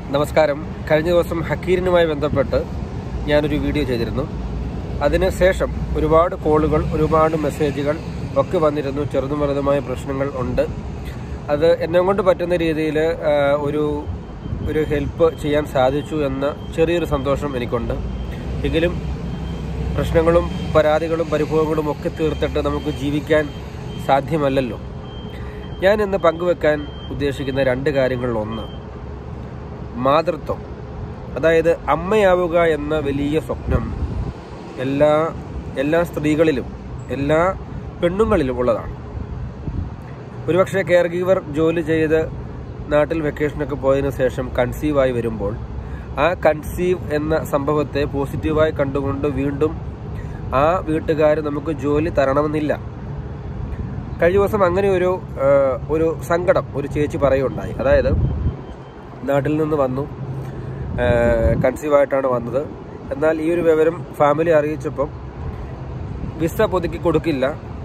നമസ്കാരം കഴിഞ്ഞ ദിവസം ഹക്കീറിനുമായി ബന്ധപ്പെട്ട് ഞാനൊരു വീഡിയോ ചെയ്തിരുന്നു അതിന് ശേഷം ഒരുപാട് കോളുകൾ ഒരുപാട് മെസ്സേജുകൾ ഒക്കെ വന്നിരുന്നു ചെറുതും വലുതുമായ പ്രശ്നങ്ങൾ ഉണ്ട് അത് എന്നെ കൊണ്ട് പറ്റുന്ന രീതിയിൽ ഒരു ഒരു ഹെൽപ്പ് ചെയ്യാൻ സാധിച്ചു എന്ന ചെറിയൊരു സന്തോഷം എനിക്കുണ്ട് എങ്കിലും പ്രശ്നങ്ങളും പരാതികളും പരിഭവങ്ങളും ഒക്കെ തീർത്തിട്ട് നമുക്ക് ജീവിക്കാൻ സാധ്യമല്ലല്ലോ ഞാൻ ഇന്ന് പങ്കുവെക്കാൻ ഉദ്ദേശിക്കുന്ന രണ്ട് കാര്യങ്ങളിൽ ഒന്ന് മാതൃത്വം അതായത് അമ്മയാവുക എന്ന വലിയ സ്വപ്നം എല്ലാ എല്ലാ സ്ത്രീകളിലും എല്ലാ പെണ്ണുങ്ങളിലും ഉള്ളതാണ് ഒരുപക്ഷെ കെയർ ഗീവർ ജോലി ചെയ്ത് നാട്ടിൽ വെക്കേഷനൊക്കെ പോയതിനു ശേഷം കൺസീവായി വരുമ്പോൾ ആ കൺസീവ് എന്ന സംഭവത്തെ പോസിറ്റീവായി കണ്ടുകൊണ്ട് വീണ്ടും ആ വീട്ടുകാർ നമുക്ക് ജോലി തരണമെന്നില്ല കഴിഞ്ഞ ദിവസം അങ്ങനെ ഒരു ആ, ഒരു സങ്കടം ഒരു ചേച്ചി പറയുണ്ടായി അതായത് നാട്ടിൽ നിന്ന് വന്നു കൺസീവായിട്ടാണ് വന്നത് എന്നാൽ ഈ ഒരു വിവരം ഫാമിലി അറിയിച്ചപ്പം വിസ പുതുക്കി കൊടുക്കില്ല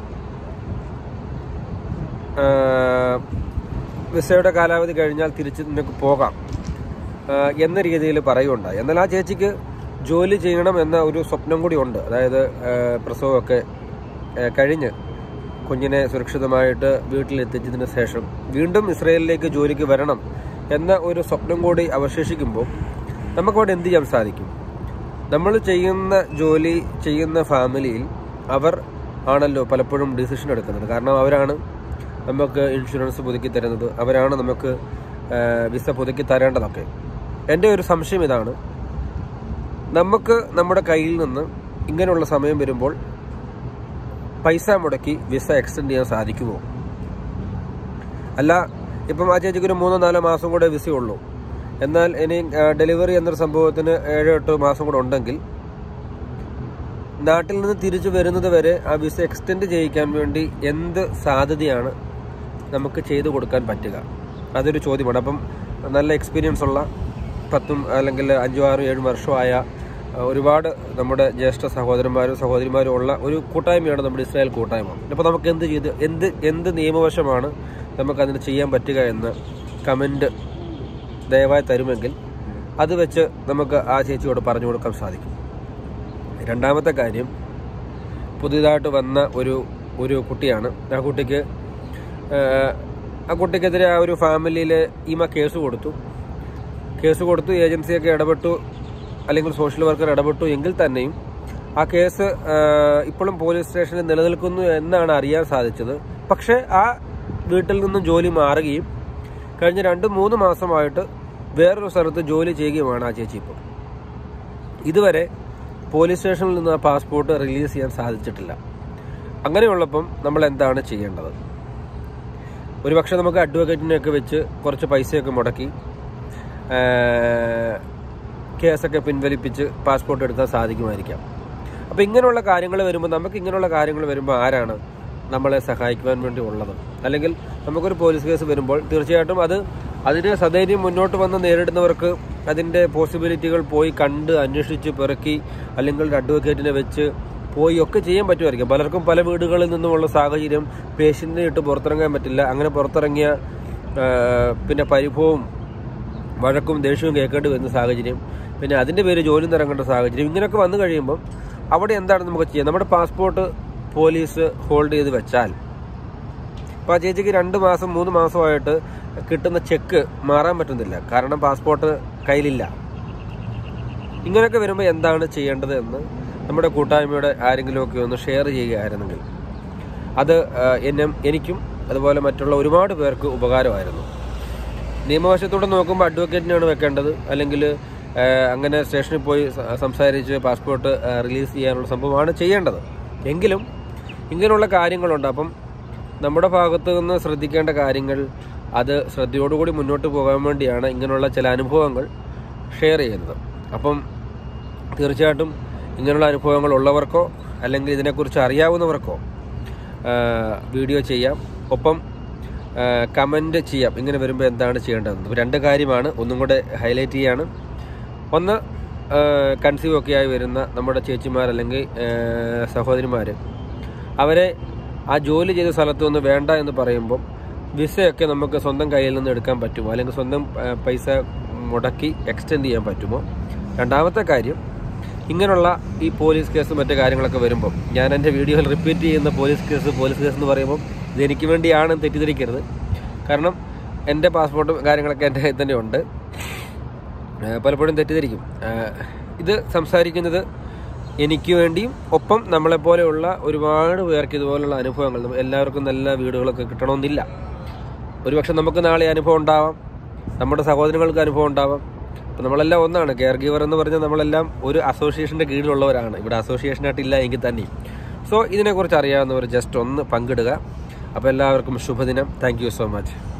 ആ, വിസയുടെ കാലാവധി കഴിഞ്ഞാൽ തിരിച്ച് നിനക്ക് പോകാം ആ, എന്ന രീതിയിൽ പറയുണ്ടായി എന്നാൽ ആ ചേച്ചിക്ക് ജോലി ചെയ്യണം എന്ന ഒരു സ്വപ്നം കൂടി ഉണ്ട് അതായത് ആ, പ്രസവമൊക്കെ ആ, കഴിഞ്ഞ് കുഞ്ഞിനെ സുരക്ഷിതമായിട്ട് വീട്ടിലെത്തിച്ചതിന് ശേഷം വീണ്ടും ഇസ്രയേലിലേക്ക് ജോലിക്ക് വരണം എന്ന ഒരു സ്വപ്നം കൂടി അവശേഷിക്കുമ്പോൾ നമുക്കവിടെ എന്ത് ചെയ്യാൻ സാധിക്കും നമ്മൾ ചെയ്യുന്ന ജോലി ചെയ്യുന്ന ഫാമിലിയിൽ അവർ ആണല്ലോ പലപ്പോഴും ഡിസിഷൻ എടുക്കുന്നത് കാരണം അവരാണ് നമുക്ക് ഇൻഷുറൻസ് പുതുക്കി തരുന്നത് അവരാണ് നമുക്ക് ആ, വിസ പുതുക്കി തരേണ്ടതൊക്കെ എൻ്റെ ഒരു സംശയം ഇതാണ് നമുക്ക് നമ്മുടെ കയ്യിൽ നിന്ന് ഇങ്ങനെയുള്ള സമയം വരുമ്പോൾ പൈസ മുടക്കി വിസ എക്സ്റ്റെൻഡ് ചെയ്യാൻ സാധിക്കുമോ അല്ല ഇപ്പം ആ ചേച്ചിക്ക് ഒരു മൂന്നോ നാലോ മാസം കൂടെ വിസയുള്ളൂ എന്നാൽ ഇനി ആ, ഡെലിവറി എന്നൊരു സംഭവത്തിന് ഏഴോ എട്ടോ മാസം കൂടെ ഉണ്ടെങ്കിൽ നാട്ടിൽ നിന്ന് തിരിച്ചു വരുന്നത് വരെ ആ വിസ എക്സ്റ്റെൻഡ് ചെയ്യിക്കാൻ വേണ്ടി എന്ത് സാധ്യതയാണ് നമുക്ക് ചെയ്തു കൊടുക്കാൻ പറ്റുക അതൊരു ചോദ്യമാണ് അപ്പം നല്ല എക്സ്പീരിയൻസ് ഉള്ള പത്തും അല്ലെങ്കിൽ അഞ്ചും ആറും ഏഴും വർഷമായ ആ, ഒരുപാട് നമ്മുടെ ജ്യേഷ്ഠ സഹോദരന്മാരും സഹോദരിമാരും ഉള്ള ഒരു കൂട്ടായ്മയാണ് നമ്മുടെ ഇസ്രായേൽ കൂട്ടായ്മ അപ്പോൾ നമുക്ക് എന്ത് ചെയ്ത് എന്ത് എന്ത് നിയമവശമാണ് നമുക്ക് അതിന് ചെയ്യാൻ പറ്റുക എന്ന് കമൻറ്റ് ദയവായി തരുമെങ്കിൽ അത് വെച്ച് നമുക്ക് ആ ചേച്ചിയോട് പറഞ്ഞു കൊടുക്കാൻ സാധിക്കും രണ്ടാമത്തെ കാര്യം പുതിയതായിട്ട് വന്ന ഒരു ഒരു കുട്ടിയാണ് ആ കുട്ടിക്ക് ആ, ആ കുട്ടിക്കെതിരെ ആ ഒരു ഫാമിലിയിൽ ഈമ കേസ് കൊടുത്തു കേസ് കൊടുത്തു ഏജൻസിയൊക്കെ ഇടപെട്ടു അല്ലെങ്കിൽ സോഷ്യൽ വർക്കർ ഇടപെട്ടു എങ്കിൽ തന്നെയും ആ കേസ് ആ, ഇപ്പോഴും പോലീസ് സ്റ്റേഷനിൽ നിലനിൽക്കുന്നു എന്നാണ് അറിയാൻ സാധിച്ചത് പക്ഷേ ആ വീട്ടിൽ നിന്നും ജോലി മാറുകയും കഴിഞ്ഞ രണ്ട് മൂന്ന് മാസമായിട്ട് വേറൊരു സ്ഥലത്ത് ജോലി ചെയ്യുകയുമാണ് ആ ചേച്ചി ഇപ്പോൾ ഇതുവരെ പോലീസ് സ്റ്റേഷനിൽ നിന്ന് ആ പാസ്പോർട്ട് റിലീസ് ചെയ്യാൻ സാധിച്ചിട്ടില്ല അങ്ങനെയുള്ളപ്പം നമ്മൾ എന്താണ് ചെയ്യേണ്ടത് ഒരുപക്ഷെ നമുക്ക് അഡ്വക്കേറ്റിനെയൊക്കെ വെച്ച് കുറച്ച് പൈസയൊക്കെ മുടക്കി ആ, കേസൊക്കെ പിൻവലിപ്പിച്ച് പാസ്പോർട്ട് എടുക്കാൻ സാധിക്കുമായിരിക്കാം അപ്പോൾ ഇങ്ങനെയുള്ള കാര്യങ്ങൾ വരുമ്പോൾ നമുക്ക് ഇങ്ങനെയുള്ള കാര്യങ്ങൾ വരുമ്പോൾ ആരാണ് നമ്മളെ സഹായിക്കുവാൻ വേണ്ടി ഉള്ളത് അല്ലെങ്കിൽ നമുക്കൊരു പോലീസ് കേസ് വരുമ്പോൾ തീർച്ചയായിട്ടും അത് അതിനെ സധൈര്യം മുന്നോട്ട് വന്ന് നേരിടുന്നവർക്ക് അതിൻ്റെ പോസിബിലിറ്റികൾ പോയി കണ്ട് അന്വേഷിച്ച് പെറുക്കി അല്ലെങ്കിൽ ഒരു അഡ്വക്കേറ്റിനെ വെച്ച് പോയി ഒക്കെ ചെയ്യാൻ പറ്റുമായിരിക്കും പലർക്കും പല വീടുകളിൽ നിന്നുമുള്ള സാഹചര്യം പേഷ്യൻറ്റിനെ ഇട്ട് പുറത്തിറങ്ങാൻ പറ്റില്ല അങ്ങനെ പുറത്തിറങ്ങിയ ആ, പിന്നെ പരിഭവവും വഴക്കും ദേഷ്യവും കേൾക്കേണ്ടി വരുന്ന സാഹചര്യം പിന്നെ അതിൻ്റെ പേര് ജോലി നിറങ്ങേണ്ട സാഹചര്യം ഇങ്ങനെയൊക്കെ വന്നു കഴിയുമ്പം അവിടെ എന്താണ് നമുക്ക് ചെയ്യാം നമ്മുടെ പാസ്പോർട്ട് പോലീസ് ഹോൾഡ് ചെയ്ത് വെച്ചാൽ അപ്പോൾ ആ ചേച്ചിക്ക് രണ്ട് മാസം മൂന്ന് മാസമായിട്ട് കിട്ടുന്ന ചെക്ക് മാറാൻ പറ്റുന്നില്ല കാരണം പാസ്പോർട്ട് കയ്യിലില്ല ഇങ്ങനെയൊക്കെ വരുമ്പോൾ എന്താണ് ചെയ്യേണ്ടത് എന്ന് നമ്മുടെ കൂട്ടായ്മയുടെ ആരെങ്കിലുമൊക്കെ ഒന്ന് ഷെയർ ചെയ്യുകയായിരുന്നെങ്കിൽ അത് ആ, എന്നെ എനിക്കും അതുപോലെ മറ്റുള്ള ഒരുപാട് പേർക്ക് ഉപകാരമായിരുന്നു നിയമവശത്തൂടെ നോക്കുമ്പോൾ അഡ്വക്കേറ്റിനാണ് വെക്കേണ്ടത് അല്ലെങ്കിൽ അങ്ങനെ സ്റ്റേഷനിൽ പോയി സ- സംസാരിച്ച് പാസ്പോർട്ട് ആ, റിലീസ് ചെയ്യാനുള്ള സംഭവമാണ് ചെയ്യേണ്ടത് എങ്കിലും ഇങ്ങനെയുള്ള കാര്യങ്ങളുണ്ട് അപ്പം നമ്മുടെ ഭാഗത്ത് നിന്ന് ശ്രദ്ധിക്കേണ്ട കാര്യങ്ങൾ അത് ശ്രദ്ധയോടുകൂടി മുന്നോട്ട് പോകാൻ വേണ്ടിയാണ് ഇങ്ങനെയുള്ള ചില അനുഭവങ്ങൾ ഷെയർ ചെയ്യുന്നത് അപ്പം തീർച്ചയായിട്ടും ഇങ്ങനെയുള്ള അനുഭവങ്ങൾ ഉള്ളവർക്കോ അല്ലെങ്കിൽ ഇതിനെക്കുറിച്ച് അറിയാവുന്നവർക്കോ ആ, വീഡിയോ ചെയ്യാം ഒപ്പം കമൻറ്റ് ചെയ്യാം ഇങ്ങനെ വരുമ്പോൾ എന്താണ് ചെയ്യേണ്ടതെന്ന് ഇപ്പോൾ രണ്ട് കാര്യമാണ് ഒന്നും കൂടെ ഹൈലൈറ്റ് ചെയ്യാണ് ഒന്ന് കൺസീവ് ഒക്കെ ആയി വരുന്ന നമ്മുടെ ചേച്ചിമാർ അല്ലെങ്കിൽ സഹോദരിമാർ അവരെ ആ ജോലി ചെയ്ത സ്ഥലത്ത് നിന്ന് വേണ്ട എന്ന് പറയുമ്പം വിസയൊക്കെ നമുക്ക് സ്വന്തം കയ്യിൽ നിന്ന് എടുക്കാൻ പറ്റുമോ അല്ലെങ്കിൽ സ്വന്തം ആ, പൈസ മുടക്കി എക്സ്റ്റെൻഡ് ചെയ്യാൻ പറ്റുമോ രണ്ടാമത്തെ കാര്യം ഇങ്ങനെയുള്ള ഈ പോലീസ് കേസ് മറ്റു കാര്യങ്ങളൊക്കെ വരുമ്പം ഞാൻ എൻ്റെ വീഡിയോയിൽ റിപ്പീറ്റ് ചെയ്യുന്ന പോലീസ് കേസ് പോലീസ് കേസ് എന്ന് പറയുമ്പോൾ ഇത് എനിക്ക് വേണ്ടിയാണെന്ന് തെറ്റിദ്ധരിക്കരുത് കാരണം എൻ്റെ പാസ്പോർട്ടും കാര്യങ്ങളൊക്കെ എൻ്റെ കയ്യിൽ തന്നെ ഉണ്ട് ഏഹ് പലപ്പോഴും തെറ്റിദ്ധരിക്കും ഏഹ് ഇത് സംസാരിക്കുന്നത് എനിക്ക് വേണ്ടിയും ഒപ്പം നമ്മളെപ്പോലെയുള്ള ഒരുപാട് പേർക്ക് ഇതുപോലുള്ള അനുഭവങ്ങൾ നമ്മ- എല്ലാവർക്കും നല്ല വീടുകളൊക്കെ കിട്ടണമെന്നില്ല ഒരുപക്ഷെ നമുക്ക് നാളെ അനുഭവം ഉണ്ടാവാം നമ്മുടെ സഹോദരങ്ങൾക്ക് അനുഭവം ഉണ്ടാവാം അപ്പം നമ്മളെല്ലാം ഒന്നാണ് കെയർ ഗീവർ എന്ന് പറഞ്ഞാൽ നമ്മളെല്ലാം ഒരു അസോസിയേഷൻ്റെ കീഴിലുള്ളവരാണ് ഇവിടെ അസോസിയേഷനായിട്ടില്ല എങ്കിൽ തന്നെയും സോ ഇതിനെക്കുറിച്ച് അറിയാവുന്നവർ ജസ്റ്റ് ഒന്ന് പങ്കിടുക അപ്പോൾ എല്ലാവർക്കും ശുഭദിനം താങ്ക് യു സോ മച്ച്